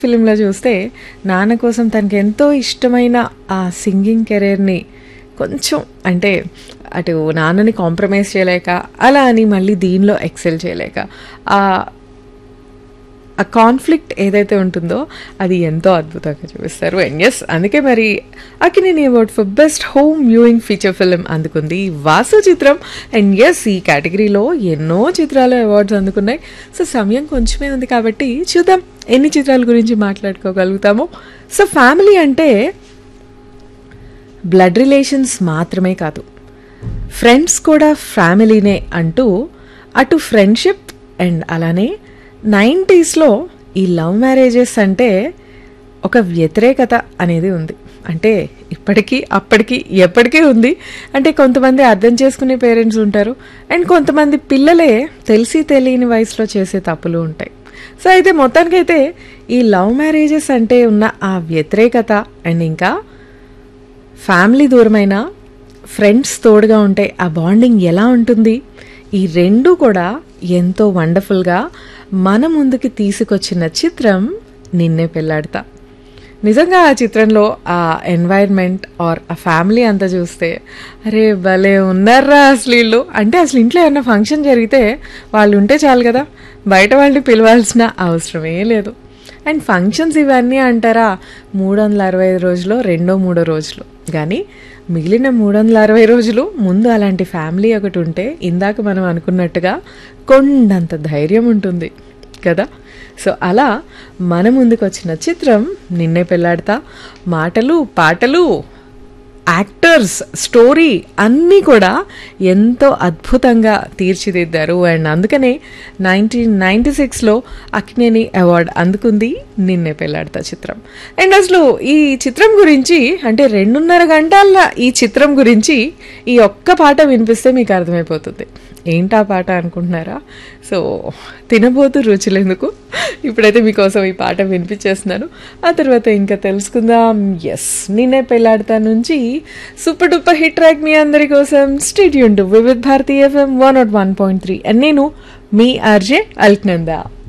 ఫిలింలో చూస్తే నాన్న కోసం తనకి ఎంతో ఇష్టమైన ఆ సింగింగ్ కెరీర్ని కొంచెం అంటే అటు నాన్నని కాంప్రమైజ్ చేయలేక అలా అని మళ్ళీ దీనిలో ఎక్సెల్ చేయలేక ఆ ఆ కాన్ఫ్లిక్ట్ ఏదైతే ఉంటుందో అది ఎంతో అద్భుతంగా చూపిస్తారు అండ్ ఎస్ అందుకే మరి Akkineni award for best home viewing feature film అందుకుంది వాసు చిత్రం అండ్ ఎస్ ఈ కేటగిరీలో ఎన్నో చిత్రాలు అవార్డ్స్ అందుకున్నాయి సో సమయం కొంచెమే ఉంది కాబట్టి చూద్దాం ఎన్ని చిత్రాల గురించి మాట్లాడుకోగలుగుతామో సో ఫ్యామిలీ అంటే బ్లడ్ రిలేషన్స్ మాత్రమే కాదు ఫ్రెండ్స్ కూడా ఫ్యామిలీనే అంటూ అటు ఫ్రెండ్షిప్ అండ్ అలానే నైంటీస్లో ఈ లవ్ మ్యారేజెస్ అంటే ఒక వ్యతిరేకత అనేది ఉంది అంటే ఇప్పటికీ అప్పటికి ఎప్పటికీ ఉంది అంటే కొంతమంది అర్థం చేసుకునే పేరెంట్స్ ఉంటారు అండ్ కొంతమంది పిల్లలే తెలిసి తెలియని వయసులో చేసే తప్పులు ఉంటాయి సో అయితే మొత్తానికైతే ఈ లవ్ మ్యారేజెస్ అంటే ఉన్న ఆ వ్యతిరేకత అండ్ ఇంకా ఫ్యామిలీ దూరమైన ఫ్రెండ్స్ తోడుగా ఉంటే ఆ బాండింగ్ ఎలా ఉంటుంది ఈ రెండు కూడా ఎంతో వండర్ఫుల్గా మన ముందుకి తీసుకొచ్చిన చిత్రం నిన్నే పెళ్ళాడతా నిజంగా ఆ చిత్రంలో ఆ ఎన్వైర్న్మెంట్ ఆర్ ఆ ఫ్యామిలీ అంతా చూస్తే అరే భలే ఉన్నారా అసలు వీళ్ళు అంటే అసలు ఇంట్లో ఏమన్నా ఫంక్షన్ జరిగితే వాళ్ళు ఉంటే చాలు కదా బయట వాళ్ళని పిలవాల్సిన అవసరమే లేదు అండ్ ఫంక్షన్స్ ఇవన్నీ అంటారా మూడు వందల అరవై ఐదు రోజులు రెండో మూడో రోజులు కానీ మిగిలిన మూడు వందల అరవై రోజులు ముందు అలాంటి ఫ్యామిలీ ఒకటి ఉంటే ఇందాక మనం అనుకున్నట్టుగా కొండంత ధైర్యం ఉంటుంది కదా సో అలా మన ముందుకు వచ్చిన చిత్రం నిన్నే పెళ్ళాడతా మాటలు పాటలు యాక్టర్స్ స్టోరీ అన్నీ కూడా ఎంతో అద్భుతంగా తీర్చిదిద్దారు అండ్ అందుకనే నైన్టీన్ నైంటీ సిక్స్లో అక్నేని అవార్డ్ అందుకుంది నిన్నే పెళ్ళాడతా చిత్రం అండ్ అసలు ఈ చిత్రం గురించి అంటే రెండున్నర గంటల ఈ చిత్రం గురించి ఈ ఒక్క పాట వినిపిస్తే మీకు అర్థమైపోతుంది ఏంటా పాట అనుకుంటున్నారా సో తినబోతు రుచులెందుకు ఇప్పుడైతే మీకోసం ఈ పాట వినిపించేస్తున్నాను ఆ తర్వాత ఇంకా తెలుసుకుందాం ఎస్ నేనే పెళ్ళాడతా నుంచి సూపర్ డూపర్ హిట్ ట్రాక్ మీ అందరి కోసం stadium to Vividh Bharati FM one nought one point three and నేను మీ ఆర్జే అల్క్నందా